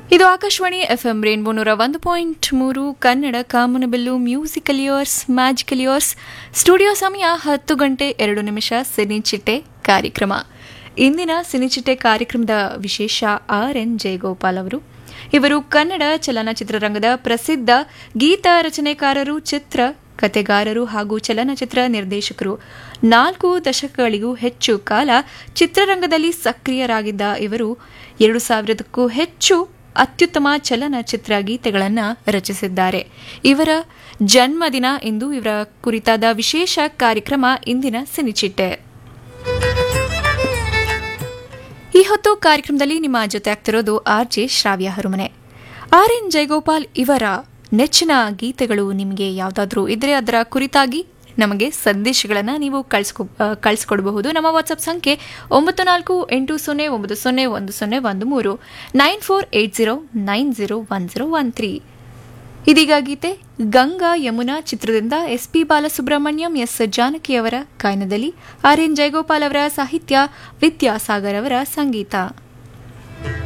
ಇದು Akashvani FM rainbow ನೂರ ಒಂದು ಪಾಯಿಂಟ್ ಮೂರು ಕನ್ನಡ ಕಾಮನಬಿಲ್ಲು musical years magical years studio ಸಮಯ ಹತ್ತು ಗಂಟೆ ಎರಡು ನಿಮಿಷ ಸಿನಿಚಿಟ್ಟೆ ಕಾರ್ಯಕ್ರಮ ಇಂದಿನ ಸಿನಿಚಿಟ್ಟೆ ಕಾರ್ಯಕ್ರಮದ ವಿಶೇಷ ಆರ್ ಎನ್ ಜಯಗೋಪಾಲ್ ಅವರು ಇವರು ಕನ್ನಡ ಚಲನಚಿತ್ರರಂಗದ ಪ್ರಸಿದ್ಧ ಗೀತ ರಚನೆಕಾರರು ಚಿತ್ರ ಕತೆಗಾರರು ಹಾಗೂ ಚಲನಚಿತ್ರ ನಿರ್ದೇಶಕರು ನಾಲ್ಕು ದಶಕಗಳಿಗೂ ಹೆಚ್ಚು ಕಾಲ ಚಿತ್ರರಂಗದಲ್ಲಿ ಸಕ್ರಿಯರಾಗಿದ್ದ ಇವರು ಎರಡು ಸಾವಿರದಕ್ಕೂ ಹೆಚ್ಚು ಅತ್ಯುತ್ತಮ ಚಲನಚಿತ್ರ ಗೀತೆಗಳನ್ನು ರಚಿಸಿದ್ದಾರೆ ಇವರ ಜನ್ಮದಿನ ಇಂದು ಇವರ ಕುರಿತಾದ ವಿಶೇಷ ಕಾರ್ಯಕ್ರಮ ಇಂದಿನ ಸಿನಿಚಿಟ್ಟೆ ಈ ಹೊತ್ತು ಕಾರ್ಯಕ್ರಮದಲ್ಲಿ ನಿಮ್ಮ ಜೊತೆ ಆಗ್ತಿರೋದು R J Shravya Harumane R N Jayagopal ಇವರ ನೆಚ್ಚಿನ ಗೀತೆಗಳು ನಿಮಗೆ ಯಾವುದಾದ್ರೂ ಇದ್ರೆ ಅದರ ಕುರಿತಾಗಿ ನಮಗೆ ಸಂದೇಶಗಳನ್ನು ನೀವು ಕಳಿಸ್ಕೊ ಕಳಿಸ್ಕೊಡ್ಬಹುದು ನಮ್ಮ ವಾಟ್ಸಪ್ ಸಂಖ್ಯೆ ಒಂಬತ್ತು ನಾಲ್ಕು ಎಂಟು ಸೊನ್ನೆ ಒಂಬತ್ತು ಸೊನ್ನೆ ಒಂದು ಸೊನ್ನೆ ಒಂದು ಮೂರು nine four eight zero nine zero one zero one three ಇದೀಗ ಗೀತೆ ಗಂಗಾ ಯಮುನಾ ಚಿತ್ರದಿಂದ ಎಸ್ ಪಿ ಬಾಲಸುಬ್ರಹ್ಮಣ್ಯಂ ಎಸ್ ಜಾನಕಿಯವರ ಗಾಯನದಲ್ಲಿ ಆರ್ ಎನ್ ಜಯಗೋಪಾಲ್ ಅವರ ಸಾಹಿತ್ಯ ವಿದ್ಯಾಸಾಗರ್ ಅವರ ಸಂಗೀತ